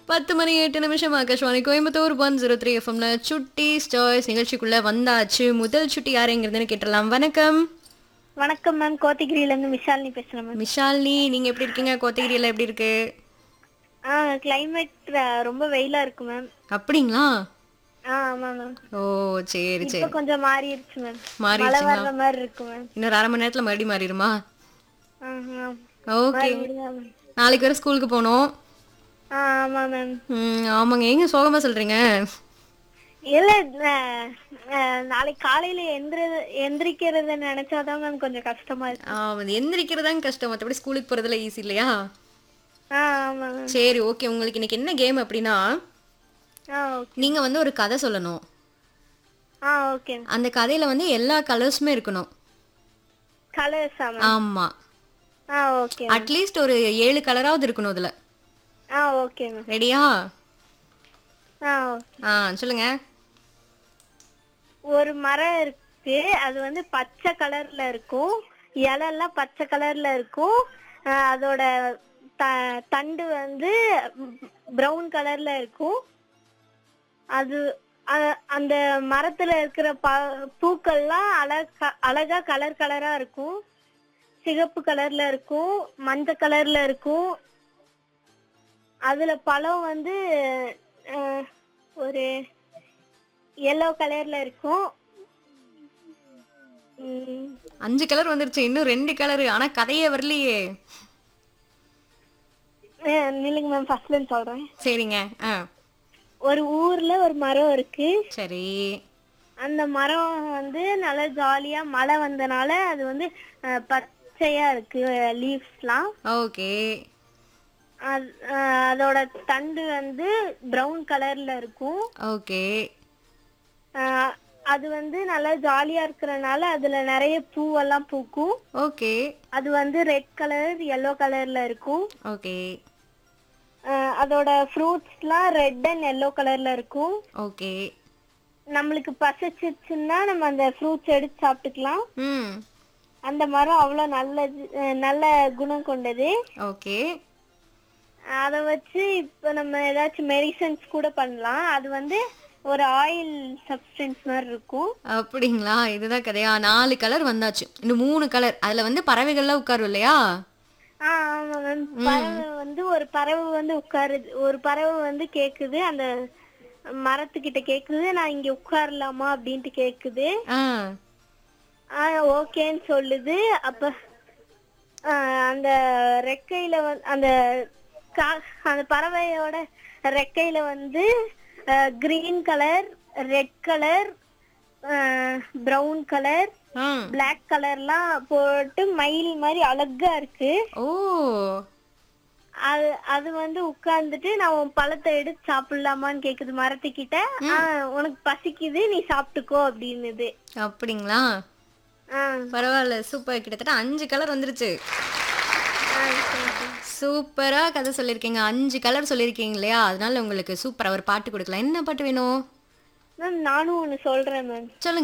பத்து மணி எட்டு நிமிஷம் Akashvani Coimbatore one zero three எஃப்எம்ல சுட்டி ஸ்டாய்ஸ் நிகழ்ச்சிக்குள்ள வந்தாச்சு முதல் சுட்டி யாருங்கிறதுன்னு கேட்டலாம் வணக்கம் வணக்கம் மேம் கோத்தகிரியில இருந்து விஷாலினி பேசுறேன் மேம் விஷாலினி நீங்க எப்படி இருக்கீங்க கோத்தகிரியில எப்படி இருக்கு ஆ கிளைமேட் ரொம்ப வெயிலா இருக்கு மேம் அப்படிங்களா ஆ ஆமா மேம் ஓ சரி இப்ப சரி கொஞ்சம் மாறிடுச்சு மேம் மழை மாறிடுச்சுங்களா வர்ற மாதிரி இருக்கு மேம் இன்னொரு அரை மணி நேரத்துல மறுபடியும் மாறிடுமா ஆஹா. ஓகே விடுங்க மேம். நாளைக்கு வர ஸ்கூலுக்கு போகணும் ஆ ஆமா மேம் ம், ஆமாங்க எங்க சோகமா சொல்றீங்க இல்ல அஹ், அஹ், நாளைக்கு காலையில எந்திர எந்திரிக்கிறத நினைச்சாதான் மேம் கொஞ்சம் கஷ்டமா இருக்கு ஆ, அது எந்திரிக்கிறதாங்க கஷ்டம் மற்றபடி ஸ்கூலுக்கு போறதுல ஈஸி இல்லையா ஆ ஆமா மேம் சரி ஓகே உங்களுக்கு இன்னைக்கு என்ன கேம் அப்படின்னா ஆ ஓகே நீங்க வந்து ஒரு கதை சொல்லணும் ஆ ஓகே அந்த கதையில வந்து எல்லா கலர்ஸுமே இருக்கணும் கலர்ஸா மேம் ஆமா ஆ ஓகே அட்லீஸ்ட் ஒரு ஏழு கலராவது இருக்கணும் அதுல ஆ ஓகே மேம் ரெடியா ஆ ஆ சொல்லுங்க ஒரு மரம் இருக்கு அது வந்து பச்சை கலர்ல இருக்கும் இலையெல்லாம் பச்சை கலர்ல இருக்கும் அஹ் அதோட த- தண்டு வந்து பிரவுன் கலர்ல இருக்கும் அது அ- அந்த மரத்துல இருக்கிற ப பூக்கள்லாம் அழகா அழகா கலர் கலரா இருக்கும் சிகப்பு கலர்ல இருக்கும் மஞ்சள் கலர்ல இருக்கும் அதுல பழம் வந்து அஹ், ஒரு எல்லோ கலர்ல இருக்கும் உம், அஞ்சு கலர் வந்துருச்சு இன்னும் ரெண்டு கலர் ஆனா கதையே வரலையே அஹ், நில்லுங்க மேம் ஃபர்ஸ்ட்ல இருந்து சொல்றேன் சரிங்க ஆ ஒரு ஊர்ல ஒரு மரம் இருக்கு சரி அந்த மரம் வந்து நல்லா ஜாலியா மழை வந்தனால அது வந்து அஹ், பச்சையா இருக்கு லீவ்ஸ்லாம் ஓகே அதோட தண்டு வந்து பிரவுன் கலர்ல இருக்கும் ஓகே அஹ், அது வந்து நல்லா ஜாலியா இருக்கறனால அதுல நிறைய பூவெல்லாம் பூக்கும் ஓகே அது வந்து ரெட் கலர் எல்லோ கலர்ல இருக்கும் ஓகே அஹ் அதோட ஃப்ரூட்ஸ்லாம் ரெட் அண்ட் எல்லோ கலர்ல இருக்கும் ஓகே நம்மளுக்கு பசிச்சிச்சுன்னா நம்ம அந்த ஃப்ரூட்ஸ் எடுத்து சாப்பிட்டுக்கலாம் ம் அந்த மரம் அவ்வளோ நல்லது அஹ் நல்ல குணம் கொண்டது ஓகே அதை வச்சு இப்போ நம்ம ஏதாச்சும் மெடிசன்ஸ் கூட பண்ணலாம் அது வந்து ஒரு ஆயில் சப்ஸ்டன்ஸ் மாதிரி இருக்கும் அப்படிங்களா இதுதான் கதையா நாலு கலர் வந்தாச்சு இன்னும் மூணு கலர் அதுல வந்து பறவைகள்லாம் உட்காரும் இல்லையா ஆ ஆமா மேம் பறவை வந்து ஒரு பறவை வந்து உட்காருது ஒரு பறவை வந்து கேக்குது அந்த மரத்துக்கிட்ட கேக்குது நான் இங்க உட்காரலாமா அப்படின்ட்டு கேக்குது ஆ ஆ ஓகேன்னு சொல்லுது அப்ப ஆ, அந்த ரெக்கையில வந்து அந்த கா- அந்த பறவையோட ரெக்கையில வந்து green colour red colour brown colour ஆ பிளாக் கலர்லாம் போட்டு மயில் மாதிரி அழகா இருக்கு ஓ அது அது வந்து உட்கார்ந்துட்டு நான் உன் பழத்தை எடுத்து சாப்பிடலாமான்னு கேக்குது மரத்துக்கிட்ட ஆ, உனக்கு பசிக்குது நீ சாப்பிட்டுக்கோ அப்படின்னுது அப்படிங்களா ஆ பரவாயில்ல சூப்பர் கிட்டத்தட்ட அஞ்சு கலர் வந்துருச்சு ஆ, சரி, சரி. சூப்பரா கதை சொல்லியிருக்கீங்க அஞ்சு கலர் சொல்லியிருக்கீங்க இல்லையா அதனால உங்களுக்கு சூப்பரா ஒரு பாட்டு கொடுக்கலாம் என்ன பாட்டு வேணும் மேம் நானும் ஒண்ணு சொல்றேன் மேம் சொல்லுங்க